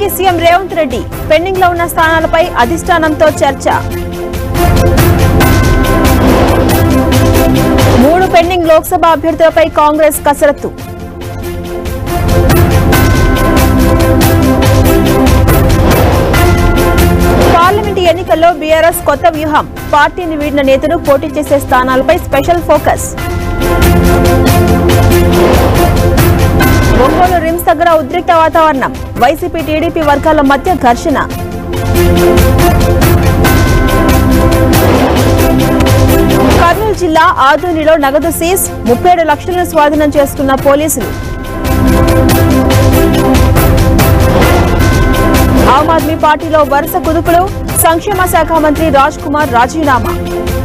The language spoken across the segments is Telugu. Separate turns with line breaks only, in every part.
ఏపీకి సీఎం రేవంత్ రెడ్డి పెండింగ్ లో ఉన్న స్థానాలపై అధిష్టానంతో చర్చ మూడు పెండింగ్ లోక్సభ అభ్యర్థులపై కాంగ్రెస్ కసరత్తు పార్లమెంట్ ఎన్నికల్లో బీఆర్ఎస్ కొత్త వ్యూహం పార్టీని వీడిన నేతలు పోటీ చేసే స్థానాలపై స్పెషల్ ఫోకస్ ఒంగోలు రిమ్స్ దగ్గర ఉద్రిక్త వాతావరణం వైసీపీ టీడీపీ వర్గాల మధ్య ఘర్షణ కర్నూలు జిల్లా ఆదోనిలో నగదు సీజ్ ముప్పై ఏడు లక్షలను స్వాధీనం చేసుకున్న పోలీసులు ఆమ్ ఆద్మీ పార్టీలో వరుస కుదుపులు సంక్షేమ శాఖ మంత్రి రాజ్ కుమార్ రాజీనామా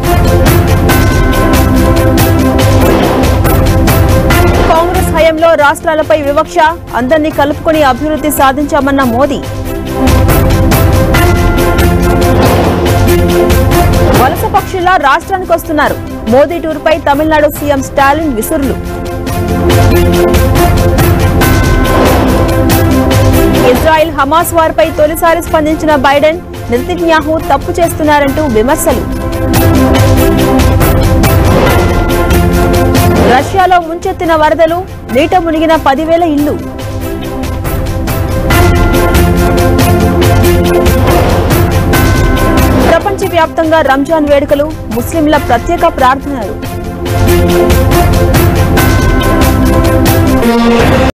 కాంగ్రెస్ హయాంలో రాష్ట్రాలపై వివక్ష అందరినీ కలుపుకొని అభివృద్ధి సాధించామన్న మోదీ వలస పక్షుల్లా రాష్ట్రానికి వస్తున్నారు మోదీ టూర్పై తమిళనాడు సీఎం స్టాలిన్ విసురులు ఇజ్రాయెల్ హమాస్ వారిపై తొలిసారి స్పందించిన బైడెన్ నెతన్యాహు తప్పు చేస్తున్నారంటూ విమర్శలు రష్యాలో ముంచెత్తిన వరదలు నీట మునిగిన పదివేల ఇల్లు ప్రపంచవ్యాప్తంగా రంజాన్ వేడుకలు ముస్లింల ప్రత్యేక ప్రార్థనలు